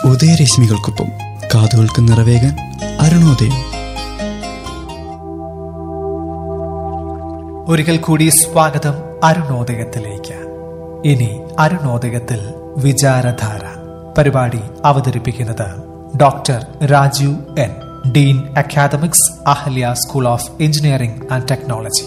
ഉദയരശ്മികൾക്കൊപ്പം കാതുകൾക്ക് നിറവേകാൻ അരുണോദയം ഒരിക്കൽ കൂടി സ്വാഗതം അരുണോദയത്തിലേക്ക് ഇനി അരുണോദയത്തിൽ വിചാരധാര പരിപാടി അവതരിപ്പിക്കുന്നത് doctor Rajeev N dean academics Ahalia school of engineering and technology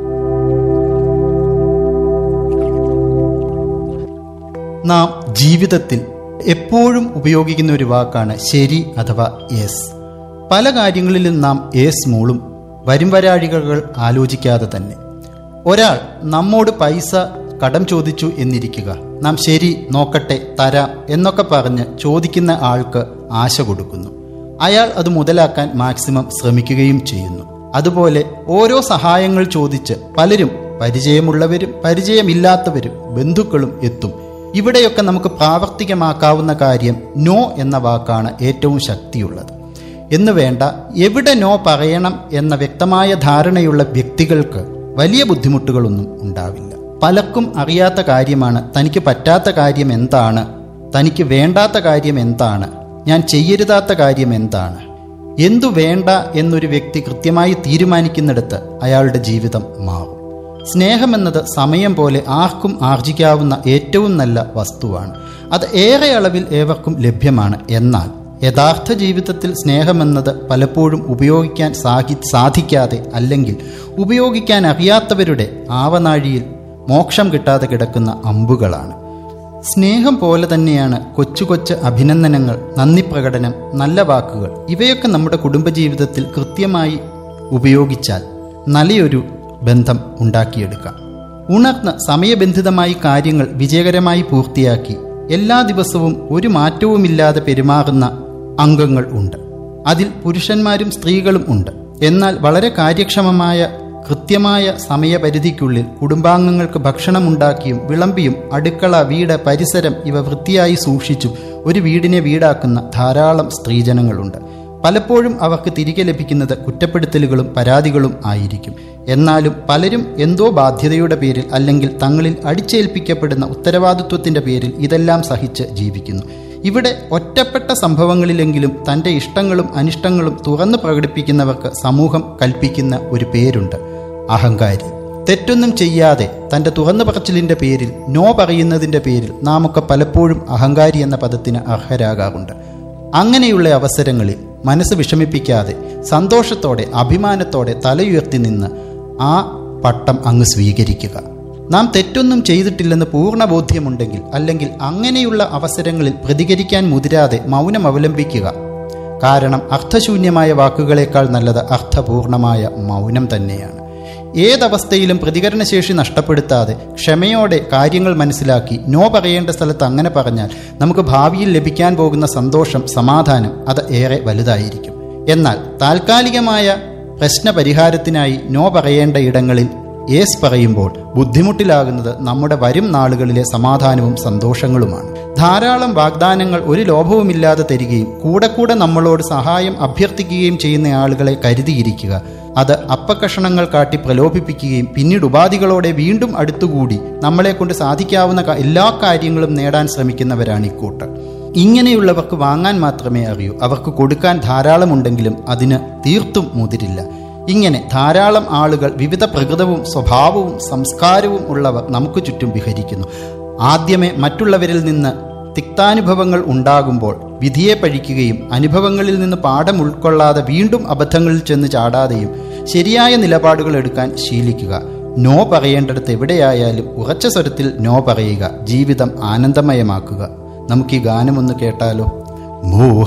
നാം ജീവിതത്തിൽ എപ്പോഴും ഉപയോഗിക്കുന്ന ഒരു വാക്കാണ് ശരി അഥവാ യെസ് പല കാര്യങ്ങളിലും നാം യേസ് മൂളും വരും വരാഴികകൾ ആലോചിക്കാതെ തന്നെ ഒരാൾ നമ്മോട് പൈസ കടം ചോദിച്ചു എന്നിരിക്കുക നാം ശരി നോക്കട്ടെ തരാം എന്നൊക്കെ പറഞ്ഞ് ചോദിക്കുന്ന ആൾക്ക് ആശ കൊടുക്കുന്നു അയാൾ അത് മുതലാക്കാൻ മാക്സിമം ശ്രമിക്കുകയും ചെയ്യുന്നു അതുപോലെ ഓരോ സഹായങ്ങൾ ചോദിച്ച് പലരും പരിചയമുള്ളവരും പരിചയമില്ലാത്തവരും ബന്ധുക്കളും എത്തും ഇവിടെയൊക്കെ നമുക്ക് പ്രാവർത്തികമാക്കാവുന്ന കാര്യം നോ എന്ന വാക്കാണ് ഏറ്റവും ശക്തിയുള്ളത് എന്ന് വേണ്ട എവിടെ നോ പറയണം എന്ന വ്യക്തമായ ധാരണയുള്ള വ്യക്തികൾക്ക് വലിയ ബുദ്ധിമുട്ടുകളൊന്നും ഉണ്ടാവില്ല പലർക്കും അറിയാത്ത കാര്യമാണ് തനിക്ക് പറ്റാത്ത കാര്യം എന്താണ് തനിക്ക് വേണ്ടാത്ത കാര്യം എന്താണ് ഞാൻ ചെയ്യരുതാത്ത കാര്യം എന്താണ് എന്തു വേണ്ട എന്നൊരു വ്യക്തി കൃത്യമായി തീരുമാനിക്കുന്നിടത്ത് അയാളുടെ ജീവിതം മാറും സ്നേഹമെന്നത് സമയം പോലെ ആർക്കും ആർജിക്കാവുന്ന ഏറ്റവും നല്ല വസ്തുവാണ് അത് ഏറെ അളവിൽ ഏവർക്കും ലഭ്യമാണ് എന്നാൽ യഥാർത്ഥ ജീവിതത്തിൽ സ്നേഹമെന്നത് പലപ്പോഴും ഉപയോഗിക്കാൻ സാഹി സാധിക്കാതെ അല്ലെങ്കിൽ ഉപയോഗിക്കാൻ അറിയാത്തവരുടെ ആവനാഴിയിൽ മോക്ഷം കിട്ടാതെ കിടക്കുന്ന അമ്പുകളാണ് സ്നേഹം പോലെ തന്നെയാണ് കൊച്ചു കൊച്ചു അഭിനന്ദനങ്ങൾ നന്ദി പ്രകടനം നല്ല വാക്കുകൾ ഇവയൊക്കെ നമ്മുടെ കുടുംബജീവിതത്തിൽ കൃത്യമായി ഉപയോഗിച്ചാൽ നല്ലയൊരു ബന്ധം ഉണ്ടാക്കിയെടുക്കാം ഉണർന്ന് സമയബന്ധിതമായി കാര്യങ്ങൾ വിജയകരമായി പൂർത്തിയാക്കി എല്ലാ ദിവസവും ഒരു മാറ്റവുമില്ലാതെ പെരുമാറുന്ന അംഗങ്ങൾ ഉണ്ട് അതിൽ പുരുഷന്മാരും സ്ത്രീകളും ഉണ്ട് എന്നാൽ വളരെ കാര്യക്ഷമമായ കൃത്യമായ സമയപരിധിക്കുള്ളിൽ കുടുംബാംഗങ്ങൾക്ക് ഭക്ഷണമുണ്ടാക്കിയും വിളമ്പിയും അടുക്കള വീട് പരിസരം ഇവ വൃത്തിയായി സൂക്ഷിച്ചും ഒരു വീടിനെ വീടാക്കുന്ന ധാരാളം സ്ത്രീജനങ്ങളുണ്ട് പലപ്പോഴും അവർക്ക് തിരികെ ലഭിക്കുന്നത് കുറ്റപ്പെടുത്തലുകളും പരാതികളും ആയിരിക്കും എന്നാലും പലരും എന്തോ ബാധ്യതയുടെ പേരിൽ അല്ലെങ്കിൽ തങ്ങളിൽ അടിച്ചേൽപ്പിക്കപ്പെടുന്ന ഉത്തരവാദിത്വത്തിന്റെ പേരിൽ ഇതെല്ലാം സഹിച്ച് ജീവിക്കുന്നു ഇവിടെ ഒറ്റപ്പെട്ട സംഭവങ്ങളിലെങ്കിലും തൻ്റെ ഇഷ്ടങ്ങളും അനിഷ്ടങ്ങളും തുറന്നു പ്രകടിപ്പിക്കുന്നവർക്ക് സമൂഹം കൽപ്പിക്കുന്ന ഒരു പേരുണ്ട് അഹങ്കാരി തെറ്റൊന്നും ചെയ്യാതെ തൻ്റെ തുറന്നു പറച്ചിലിൻ്റെ പേരിൽ നോ പറയുന്നതിൻ്റെ പേരിൽ നാമൊക്കെ പലപ്പോഴും അഹങ്കാരി എന്ന പദത്തിന് അർഹരാകാറുണ്ട് അങ്ങനെയുള്ള അവസരങ്ങളിൽ മനസ്സ് വിഷമിപ്പിക്കാതെ സന്തോഷത്തോടെ അഭിമാനത്തോടെ തലയുയർത്തി നിന്ന് ആ പട്ടം അങ്ങ് സ്വീകരിക്കുക നാം തെറ്റൊന്നും ചെയ്തിട്ടില്ലെന്ന് പൂർണ്ണ ബോധ്യമുണ്ടെങ്കിൽ അല്ലെങ്കിൽ അങ്ങനെയുള്ള അവസരങ്ങളിൽ പ്രതികരിക്കാൻ മുതിരാതെ മൗനം അവലംബിക്കുക കാരണം അർത്ഥശൂന്യമായ വാക്കുകളേക്കാൾ നല്ലത് അർത്ഥപൂർണമായ മൗനം തന്നെയാണ് ഏതവസ്ഥയിലും പ്രതികരണശേഷി നഷ്ടപ്പെടുത്താതെ ക്ഷമയോടെ കാര്യങ്ങൾ മനസ്സിലാക്കി നോ പറയേണ്ട സ്ഥലത്ത് അങ്ങനെ പറഞ്ഞാൽ നമുക്ക് ഭാവിയിൽ ലഭിക്കാൻ പോകുന്ന സന്തോഷം സമാധാനം അത് ഏറെ വലുതായിരിക്കും എന്നാൽ താൽക്കാലികമായ പ്രശ്ന പരിഹാരത്തിനായി നോ പറയേണ്ട ഇടങ്ങളിൽ ഏസ് പറയുമ്പോൾ ബുദ്ധിമുട്ടിലാകുന്നത് നമ്മുടെ വരും നാളുകളിലെ സമാധാനവും സന്തോഷങ്ങളുമാണ് ധാരാളം വാഗ്ദാനങ്ങൾ ഒരു ലോഭവുമില്ലാതെ തരികയും കൂടെ കൂടെ നമ്മളോട് സഹായം അഭ്യർത്ഥിക്കുകയും ചെയ്യുന്ന ആളുകളെ കരുതിയിരിക്കുക അത് അപ്പക്കഷണങ്ങൾ കാട്ടി പ്രലോഭിപ്പിക്കുകയും പിന്നീട് ഉപാധികളോടെ വീണ്ടും അടുത്തുകൂടി നമ്മളെ കൊണ്ട് സാധിക്കാവുന്ന ക- എല്ലാ കാര്യങ്ങളും നേടാൻ ശ്രമിക്കുന്നവരാണ് ഇക്കൂട്ടർ ഇങ്ങനെയുള്ളവർക്ക് വാങ്ങാൻ മാത്രമേ അറിയൂ അവർക്ക് കൊടുക്കാൻ ധാരാളമുണ്ടെങ്കിലും അതിന് തീർത്തും മുതിരില്ല ഇങ്ങനെ ധാരാളം ആളുകൾ വിവിധ പ്രകൃതവും സ്വഭാവവും സംസ്കാരവും ഉള്ളവർ നമുക്ക് ചുറ്റും വിഹരിക്കുന്നു ആദ്യമേ മറ്റുള്ളവരിൽ നിന്ന് തിക്താനുഭവങ്ങൾ ഉണ്ടാകുമ്പോൾ വിധിയെ പഴിക്കുകയും അനുഭവങ്ങളിൽ നിന്ന് പാഠം ഉൾക്കൊള്ളാതെ വീണ്ടും അബദ്ധങ്ങളിൽ ചെന്ന് ചാടാതെയും ശരിയായ നിലപാടുകൾ എടുക്കാൻ ശീലിക്കുക നോ പറയേണ്ടടുത്ത് എവിടെയായാലും ഉറച്ച സ്വരത്തിൽ നോ പറയുക ജീവിതം ആനന്ദമയമാക്കുക നമുക്ക് ഈ ഗാനമൊന്ന് കേട്ടാലോ മോഹ